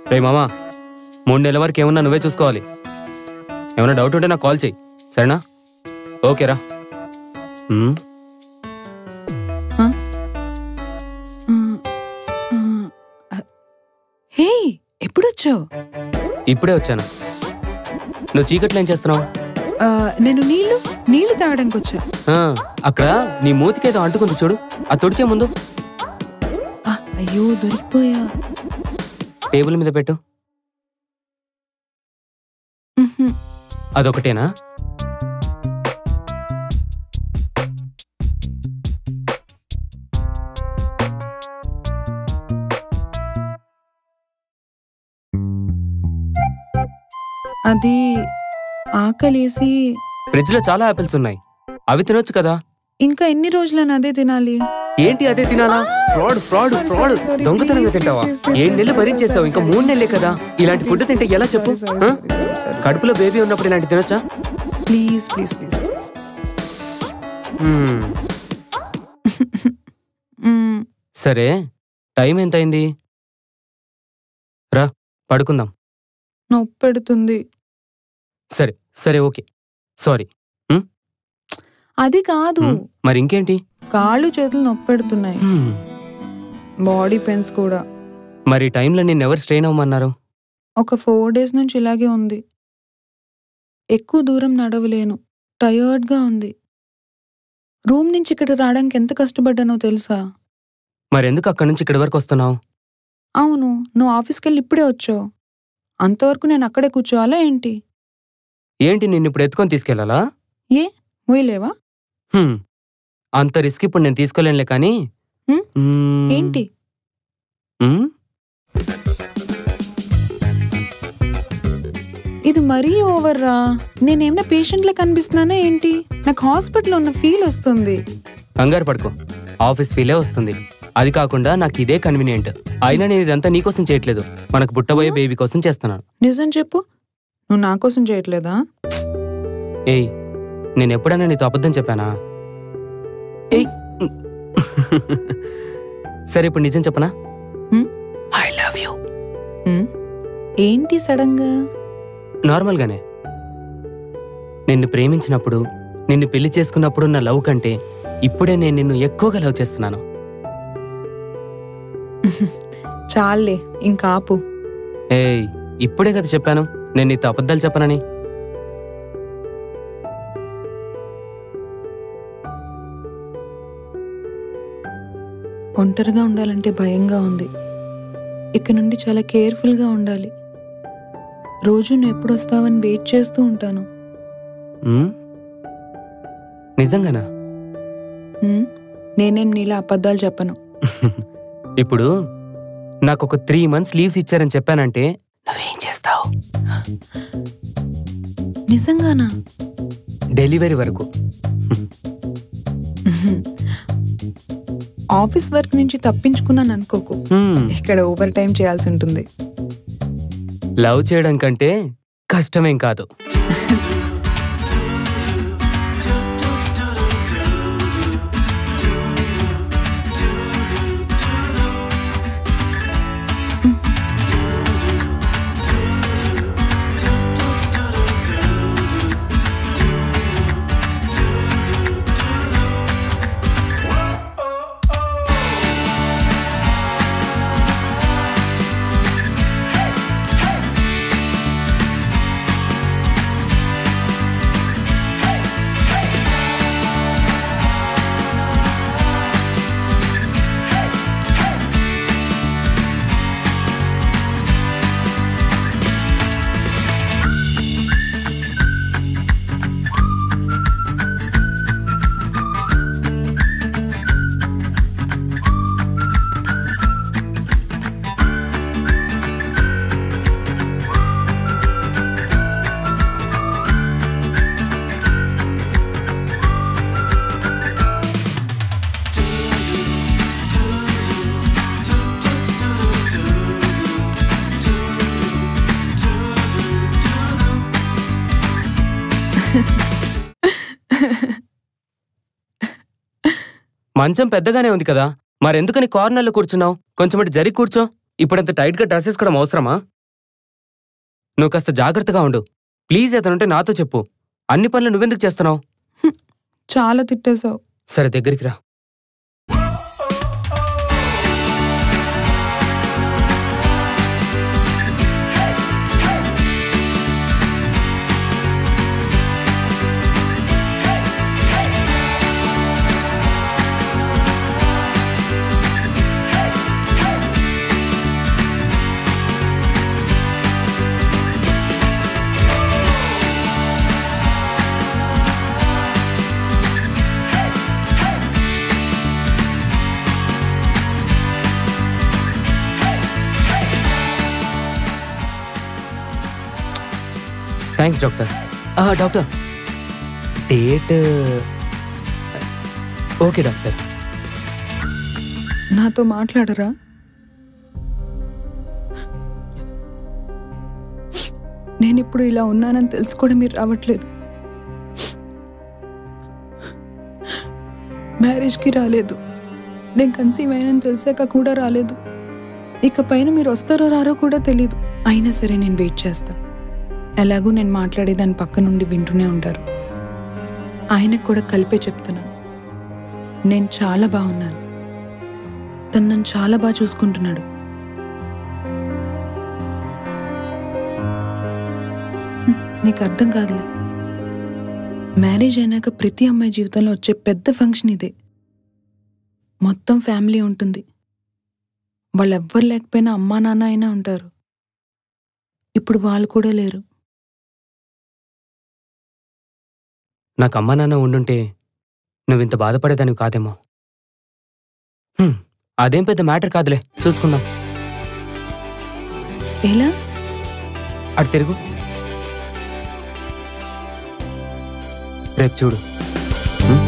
రే మామా మూడు నెలల వరకు ఏమన్నా నువ్వే చూసుకోవాలి ఏమన్నా డౌట్ ఉంటే నాకు కాల్ చెయ్యి సరేనా ఓకేరా ఉమ్, హే ఎప్పుడొచ్చావు ఇప్పుడే వచ్చాను నువ్వు చీకట్లో ఏం చేస్తున్నావు నేను నీళ్లు నీళ్లు తాగడానికి వచ్చా ఆ, అక్కడ నీ మూతికేదో అంటుకుంది చూడు అది తుడిచే ముందు ఆ, అయ్యో దొరికిపోయా టేబుల్ మీద పెట్టు ఉహుం. అదొకటేనా అది ఆకలేసి ఫ్రిడ్జ్ లో చాలా ఆపిల్స్ ఉన్నాయి అవి తినొచ్చు కదా ఇంకా ఎన్ని రోజులని అదే తినాలి ఏంటి అదే తినాలా fraud fraud Sorry, fraud sorry, sorry. దొంగతనంగా Please, తింటావా please, please, ఏడు నెలలు please, భరించేసావు ఇంకా మూడు నెలలే కదా ఇలాంటి ఫుడ్ తింటే ఎలా చెప్పు ఆ? కడుపులో బేబీ ఉన్నప్పుడు ఇలాంటి తినొచ్చా ప్లీజ్ ప్లీజ్ ప్లీజ్ మ్మ్. సరే టైం ఎంత అయింది రా పడుకుందాం నొప్పి పెడుతుంది సరే సరే ఓకే సారీ అది కాదు మ్మ్. మరి ఇంకేంటి కాళ్ళు చేతులు నొప్పి పెడుతున్నాయి మ్మ్. బాడీ పెయిన్స్ కూడా మరి ఈ టైంలో నిన్ను ఎవరు స్ట్రెయిన్ అవ్వమన్నారు ఒక ఫోర్ డేస్ నుంచి ఇలాగే ఉంది ఎక్కువ దూరం నడవలేను టయర్డ్గా ఉంది రూమ్ నుంచి ఇక్కడ రావడానికి ఎంత కష్టపడ్డానో తెలుసా మరి ఎందుకు అక్కడి నుంచి ఇక్కడి వరకు వస్తున్నావు అవును నువ్వు ఆఫీస్కి వెళ్ళి ఇప్పుడే వచ్చావు అంతవరకు నేను అక్కడే కూర్చోవాలా ఏంటి ఏంటి నిన్ను ఇప్పుడు ఎత్తుకొని తీసుకెళ్లాలా ఏ మొయ్యలేవా హ్మ్. అంత రిస్క్ ఇప్పుడు నేను తీసుకోలేనులే కానీ హ్మ్? మ్మ్. ఏంటి మ్మ్? ఇది మరీ ఓవర్ రా నేనేమైనా పేషెంట్లే కనిపిస్తున్నానా ఏంటి నాకు హాస్పిటల్ ఉన్న ఫీల్ వస్తుంది కంగారు పడుకో ఆఫీస్ ఫీలే వస్తుంది అది కాకుండా నాకు ఇదే కన్వీనియంట్ అయినా నేను ఇదంతా నీకోసం చేయట్లేదు మనకు పుట్టబోయే బేబీ కోసం చేస్తున్నాను నిజం చెప్పు నువ్వు నా కోసం చేయట్లేదా ఏయ్ నేను ఎప్పుడైనా నీతో అబద్ధం చెప్పానా ఏయ్ సరే ఇప్పుడు నిజం చెప్పనా హ్మ్? ఐ లవ్ యూ హ్మ్? ఏంటి సడన్గా నార్మల్గానే నిన్ను ప్రేమించినప్పుడు నిన్ను పెళ్లి చేసుకున్నప్పుడు నా లవ్ కంటే ఇప్పుడే నేను నిన్ను ఎక్కువగా లవ్ చేస్తున్నాను చాలే ఇంకా ఆపు ఏయ్ ఇప్పుడే కదా చెప్పాను నేను నీతో అబద్ధాలు చెప్పనని ఒంటరిగా ఉండాలంటే భయంగా ఉంది ఇక నుండి చాలా కేర్ఫుల్గా ఉండాలి రోజు నువ్వు ఎప్పుడు వస్తావని వెయిట్ చేస్తూ ఉంటాను ఉమ్? నిజంగానా హ్మ్? నేనేం నీలా అబద్ధాలు చెప్పను ఇప్పుడు నాకు ఒక త్రీ మంత్స్ లీవ్స్ ఇచ్చారని చెప్పానంటే నువ్వేం చేస్తావు నిజంగానా డెలివరీ వరకు ఆఫీస్ వర్క్ నుంచి తప్పించుకున్నాను అనుకోకు హ్మ్. ఇక్కడ ఓవర్ టైం చేయాల్సి ఉంటుంది లవ్ చేయడం కంటే కష్టమేం కాదు మంచం పెద్దగానే ఉంది కదా మరెందుకని కార్నర్లో కూర్చున్నావు కొంచెం ఇటు జరిగి కూర్చో ఇప్పుడంత టైట్గా డ్రెస్ వేసుకోవడం అవసరమా నువ్వు కాస్త జాగ్రత్తగా ఉండు ప్లీజ్ అతనుంటే నాతో చెప్పు అన్ని పనులు నువ్వెందుకు చేస్తున్నావు చాలా తిట్టేశావు సరే దగ్గరికి రా థ్యాంక్స్ డాక్టర్ ఆ, డాక్టర్ డేట్ ఓకే డాక్టర్ నాతో మాట్లాడరా నేను ఇప్పుడు ఇలా ఉన్నానని తెలుసు కూడా మీరు రావట్లేదు మ్యారేజ్కి రాలేదు నేను కన్సీవ్ అయినని తెలిసాక కూడా రాలేదు ఇక పైన మీరు వస్తారో రారో కూడా తెలీదు అయినా సరే నేను వెయిట్ చేస్తా ఎలాగూ నేను మాట్లాడేదాని పక్క నుండి వింటూనే ఉంటారు ఆయనకు కూడా కలిపే చెప్తున్నాను నేను చాలా బాగున్నాను తను నన్ను చాలా బాగా చూసుకుంటున్నాడు హ్మ్, నీకు అర్థం కాదులే మ్యారేజ్ అయినాక ప్రతి అమ్మాయి జీవితంలో వచ్చే పెద్ద ఫంక్షన్ ఇదే మొత్తం ఫ్యామిలీ ఉంటుంది వాళ్ళెవ్వరు లేకపోయినా అమ్మా నాన్న అయినా ఉంటారు ఇప్పుడు వాళ్ళు కూడా లేరు నాకు అమ్మా నాన్న ఉండుంటే నువ్వు ఇంత బాధపడేదానివి కాదేమో హ్మ్, అదేం పెద్ద మ్యాటర్ కాదులే చూసుకుందాం ఎలా అటు తిరుగు రేపు చూడు హ్మ్?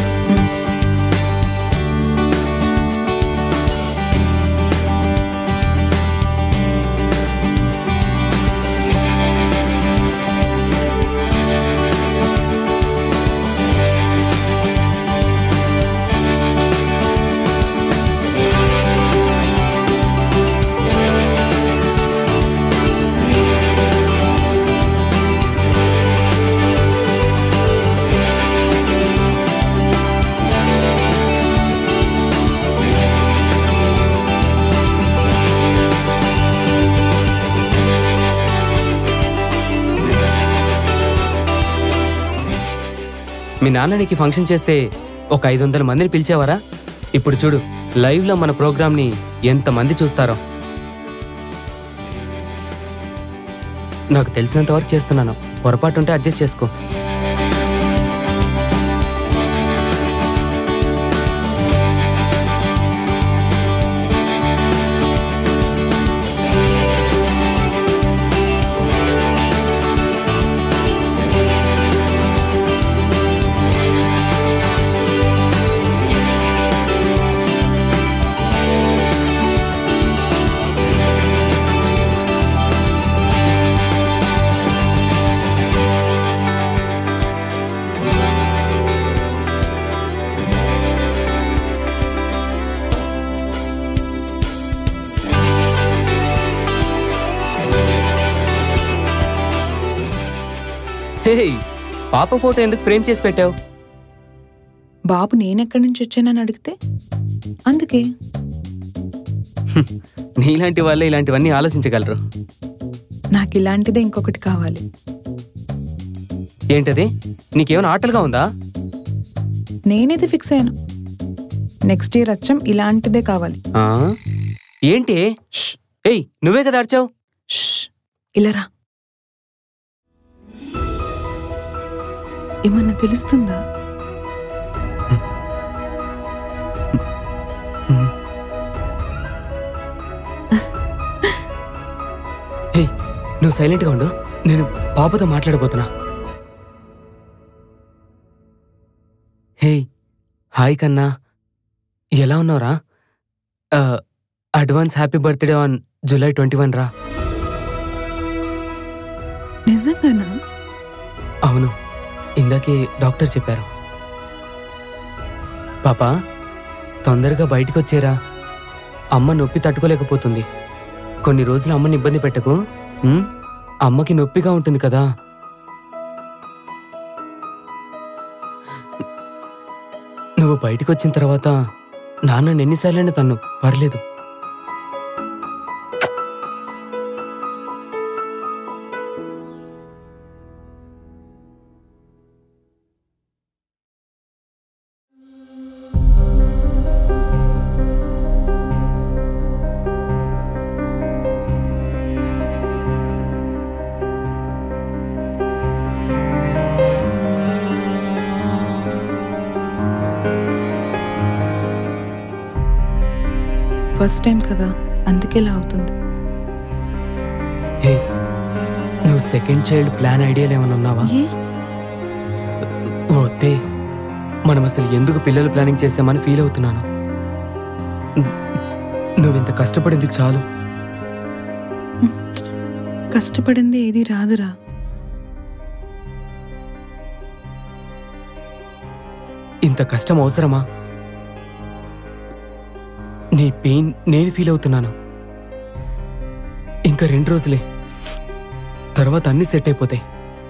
మీ నాన్న నీకు ఫంక్షన్ చేస్తే ఒక ఐదు వందల మందిని పిలిచేవారా ఇప్పుడు చూడు లైవ్లో మన ప్రోగ్రామ్ని ఎంతమంది చూస్తారో నాకు తెలిసినంత వరకు చేస్తున్నాను పొరపాటు ఉంటే అడ్జస్ట్ చేసుకో హే పాప ఫోటో ఎందుకు ఫ్రేమ్ చేసి పెట్టావు బాబు నేనెక్కడి నుంచి వచ్చానని అడిగితే అందుకే నీలాంటి వాళ్ళే ఇలాంటివన్నీ ఆలోచించగలరు నాకు ఇలాంటిదే ఇంకొకటి కావాలి ఏంటది నీకేమైనా ఆటలుగా ఉందా నేనైతే ఫిక్స్ అయ్యాను నెక్స్ట్ ఇయర్ అచ్చం ఇలాంటిదే కావాలి ఆ? ఏంటి ఏయ్ నువ్వే కదా అరిచావు షష్, ఇలా రా ఏమన్నా తెలుస్తుందా హే నువ్వు సైలెంట్గా ఉండు నేను పాపతో మాట్లాడబోతున్నా హే హాయ్ కన్నా ఎలా ఉన్నావురా ఆ, advance happy birthday on July twenty one రా నిజంగానా అవును ఇందాకే డాక్టర్ చెప్పారు పాపా తొందరగా బయటికి వచ్చేరా అమ్మ నొప్పి తట్టుకోలేకపోతుంది కొన్ని రోజులు అమ్మని ఇబ్బంది పెట్టకు ఉమ్? అమ్మకి నొప్పిగా ఉంటుంది కదా నువ్వు బయటికి వచ్చిన తర్వాత నాన్న ఎన్నిసార్లైనా తన్ను పర్లేదు ఫస్ట్ టైం కదా అందుకే ఇలా అవుతుంది హే నువ్వు సెకండ్ చైల్డ్ ప్లాన్ ఐడియాలు ఏమైనా ఉన్నావా ఏ వద్దే మనం అసలు ఎందుకు పిల్లలు ప్లానింగ్ చేసామని ఫీల్ అవుతున్నాను ను- నువ్వింత కష్టపడింది చాలు కష్టపడింది ఏది రాదురా ఇంత కష్టం అవసరమా నీ పెయిన్ నేను ఫీల్ అవుతున్నాను ఇంకా రెండు రోజులే తర్వాత అన్ని సెట్ అయిపోతాయి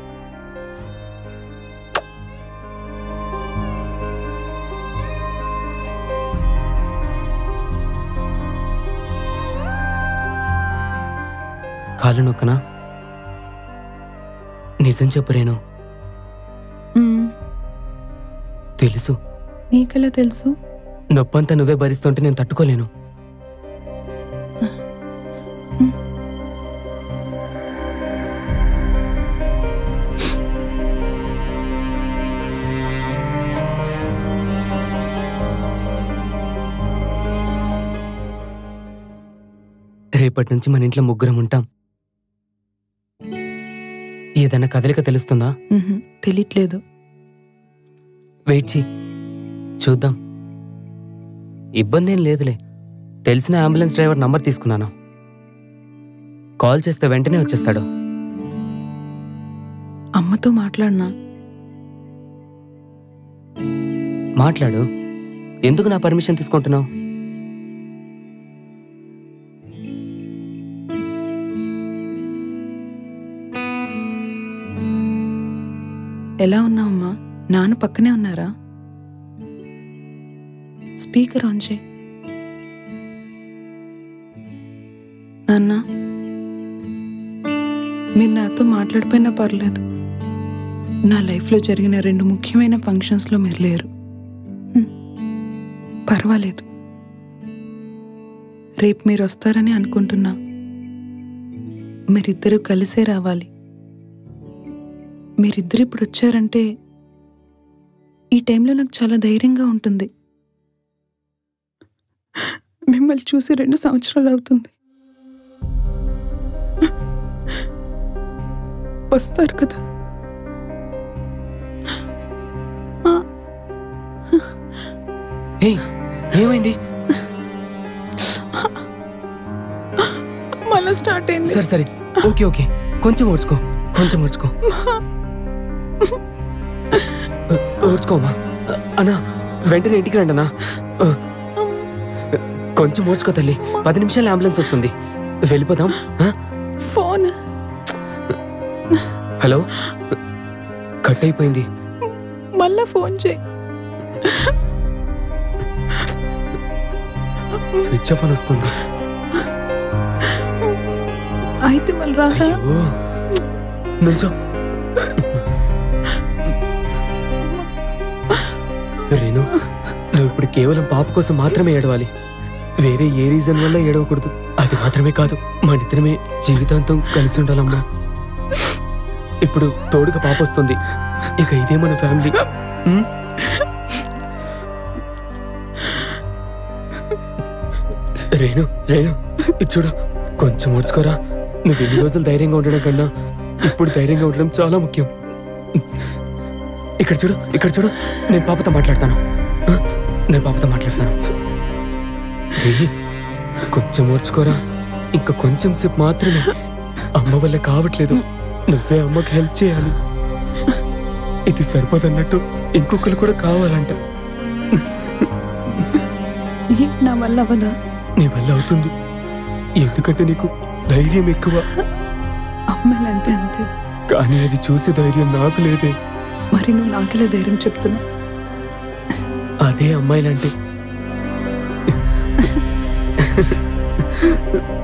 కాలు నొక్కనా నిజం చెప్పు రేణు మ్మ్. తెలుసు నీకెలా తెలుసు నొప్పంతా నువ్వే భరిస్తుంటే నేను తట్టుకోలేను రేపటి నుంచి మన ఇంట్లో ముగ్గురం ఉంటాం ఏదైనా కదలిక తెలుస్తుందా మ్హూ. తెలియట్లేదు వెయిట్ చేయి చూద్దాం ఇబ్బంది ఏం లేదులే తెలిసిన అంబులెన్స్ డ్రైవర్ నంబర్ తీసుకున్నాను కాల్ చేస్తే వెంటనే వచ్చేస్తాడు అమ్మతో మాట్లాడినా మాట్లాడు ఎందుకు నా పర్మిషన్ తీసుకుంటున్నావు ఎలా ఉన్నావమ్మా నాన్న పక్కనే ఉన్నారా స్పీకర్ ఆన్ చేయి నాన్న మీరు నాతో మాట్లాడిపోయినా పర్లేదు నా లైఫ్లో జరిగిన రెండు ముఖ్యమైన ఫంక్షన్స్లో మీరు లేరు హ్మ్. పర్వాలేదు రేపు మీరు వస్తారని అనుకుంటున్నా మీరిద్దరూ కలిసే రావాలి మీరిద్దరు ఇప్పుడు వచ్చారంటే ఈ టైంలో నాకు చాలా ధైర్యంగా ఉంటుంది మిమ్మల్ని చూసి రెండు సంవత్సరాలు అవుతుంది వస్తారు కదా ఆ, హే ఏమైంది మళ్ళా స్టార్ట్ అయింది సరే సరే ఓకే ఓకే కొంచెం ఓడ్చుకో కొంచెం ఓడ్చుకో ఓడ్చుకోమా అన్నా వెంటనే ఇంటికి రండి అన్నా కొంచెం ఓడ్చుకో తల్లి పది నిమిషాలు అంబులెన్స్ వస్తుంది వెళ్ళిపోదాం ఆ? ఫోన్ హలో కట్ అయిపోయింది మళ్ళా ఫోన్ చేయి స్విచ్ ఆఫ్ అని వస్తుంది అయితే మళ్ళీ రారా అయ్యో నుంచో రేణు నువ్వు ఇప్పుడు కేవలం పాప కోసం మాత్రమే ఏడవాలి వేరే ఏ రీజన్ వల్ల ఏడవకూడదు అది మాత్రమే కాదు మన ఇద్దరమే జీవితాంతం కలిసి ఉండాలమ్మా ఇప్పుడు తోడుగా పాప వస్తుంది ఇక ఇదే మన ఫ్యామిలీ ఉమ్? రేణు రేణు ఇది చూడు కొంచెం ఓడ్చుకోరా నువ్వు ఎన్ని రోజులు ధైర్యంగా ఉండడం కన్నా ఇప్పుడు ధైర్యంగా ఉండడం చాలా ముఖ్యం ఇక్కడ చూడు ఇక్కడ చూడు నేను పాపతో మాట్లాడతాను ఆ? నేను పాపతో మాట్లాడతాను రే, కొంచెం ఓర్చుకోరా ఇంకా కొంచెం సేపు మాత్రమే అమ్మ వల్ల కావట్లేదు నువ్వే అమ్మకి హెల్ప్ చేయాలి ఇది సరిపోదన్నట్టు ఇంకొకరు కూడా కావాలంట ఏ, నా వల్ల అవ్వదా నీ వల్ల అవుతుంది ఎందుకంటే నీకు ధైర్యం ఎక్కువ అమ్మాయిలంటే అంతే కానీ అది చూసే ధైర్యం నాకు లేదే మరి నువ్వు నాకెలా ధైర్యం చెప్తున్నావు అదే అమ్మాయిలంటే